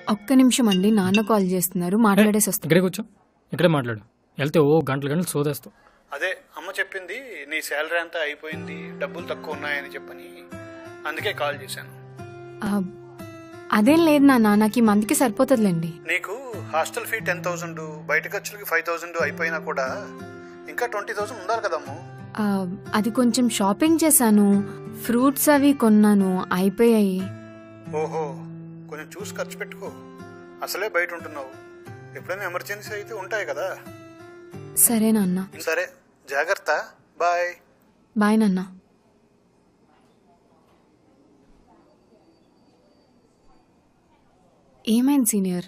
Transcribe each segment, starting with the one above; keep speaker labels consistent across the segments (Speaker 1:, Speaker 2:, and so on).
Speaker 1: ఒక్క నిమిషం అండి నాన్న కాల్ చేస్తున్నారు మాట్లాడేసి వస్తాను
Speaker 2: ఇక్కడే కూర్చో ఇక్కడే మాట్లాడు వెళ్తే ఓ గంటలు గంటలు సోదేస్తావు
Speaker 3: అదే అమ్మ చెప్పింది నీ శాలరీ అంతా అయిపోయింది డబ్బులు తక్కువ ఉన్నాయని చెప్పని అందుకే కాల్ చేశాను
Speaker 1: ఆ, అదేం లేదు నాన్న నాకు ఈ మంత్కి సరిపోతుందిలేండి
Speaker 3: నీకు హాస్టల్ ఫీ టెన్ థౌసండ్ బయట ఖర్చులకి ఫైవ్ థౌసండ్ అయిపోయినా కూడా ఇంకా ట్వంటీ థౌసండ్ ఉండాలి కదమ్ము
Speaker 1: ఆ, అది కొంచెం షాపింగ్ చేశాను ఫ్రూట్స్ అవి కొన్నాను అయిపోయాయి
Speaker 3: ఓహో కొంచెం చూసి ఖర్చు పెట్టుకో అసలే బయట ఉంటున్నావు ఎప్పుడైనా ఎమర్జెన్సీ అయితే ఉంటాయి కదా
Speaker 1: సరే నాన్న
Speaker 3: సరే జాగ్రత్త బాయ్
Speaker 1: బాయ్ నాన్న ఏమైంది సీనియర్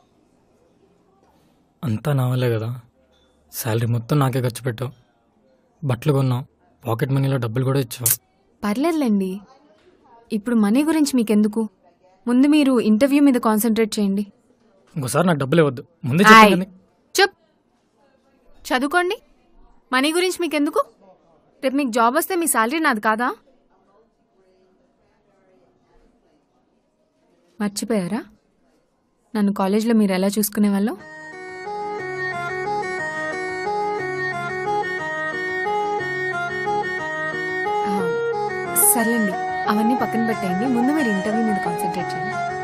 Speaker 2: అంతా నా వల్లే కదా శాలరీ మొత్తం నాకే ఖర్చు పెట్టావు బట్టలు కొన్నావు పాకెట్ మనీలో డబ్బులు కూడా ఇచ్చావు
Speaker 1: పర్లేదులేండి ఇప్పుడు మనీ గురించి మీకెందుకు ముందు మీరు ఇంటర్వ్యూ మీద కాన్సన్ట్రేట్ చేయండి
Speaker 2: ఇంకోసారి నాకు డబ్బులు ఇవ్వద్దు ముందే
Speaker 1: ఆయ్.
Speaker 2: చెప్పాను
Speaker 1: చెప్ చదువుకోండి మనీ గురించి మీకెందుకు రేపు మీకు జాబ్ వస్తే మీ శాలరీ నాది కాదా మర్చిపోయారా నన్ను కాలేజ్లో మీరు ఎలా చూసుకునే వాళ్ళు సర్లేండి అవన్నీ పక్కన పెట్టేయండి ముందు మీరు ఇంటర్వ్యూ మీద కాన్సన్ట్రేట్ చేయండి